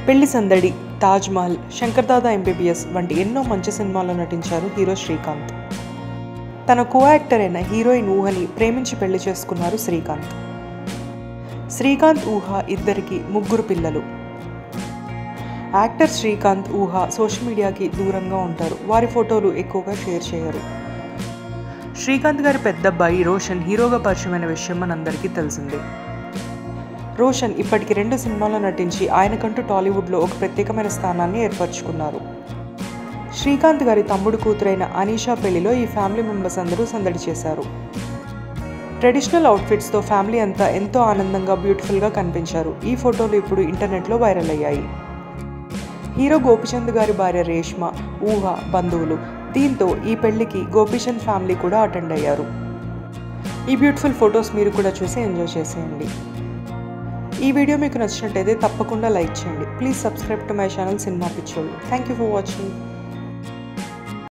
పెళ్లి సందడి తాజ్ మహల్ శంకర్ దాదా ఎంబీబీఎస్ వంటి ఎన్నో మంచి సినిమాల్లో నటించారు హీరో శ్రీకాంత్ తన కో యాక్టర్ అయిన హీరోయిన్ ఊహని ప్రేమించి పెళ్లి చేసుకున్నారు శ్రీకాంత్ శ్రీకాంత్ ఊహ ఇద్దరికి ముగ్గురు పిల్లలు యాక్టర్ శ్రీకాంత్ ఊహ సోషల్ మీడియాకి దూరంగా ఉంటారు వారి ఫోటోలు ఎక్కువగా షేర్ చేయరు శ్రీకాంత్ గారి పెద్దబ్బాయి రోషన్ హీరోగా పరిచయమైన విషయం మనందరికీ తెలిసిందే రోషన్ ఇప్పటికి రెండు సినిమాల్లో నటించి ఆయనకంటూ టాలీవుడ్లో ఒక ప్రత్యేకమైన స్థానాన్ని ఏర్పరచుకున్నారు శ్రీకాంత్ గారి తమ్ముడు కూతురైన అనీషా పెళ్లిలో ఈ ఫ్యామిలీ మెంబర్స్ అందరూ సందడి చేశారు ట్రెడిషనల్ అవుట్ఫిట్స్తో ఫ్యామిలీ అంతా ఎంతో ఆనందంగా బ్యూటిఫుల్గా కనిపించారు ఈ ఫోటోలు ఇప్పుడు ఇంటర్నెట్లో వైరల్ అయ్యాయి హీరో గోపిచంద్ గారి భార్య రేష్మ ఊహ బంధువులు దీంతో ఈ పెళ్లికి గోపిచంద్ ఫ్యామిలీ కూడా అటెండ్ అయ్యారు ఈ బ్యూటిఫుల్ ఫొటోస్ మీరు కూడా చూసి ఎంజాయ్ చేసేయండి ఈ వీడియో మీకు నచ్చినట్టయితే తప్పకుండా లైక్ చేయండి please subscribe to my channel Cinema Pichollu thank you for watching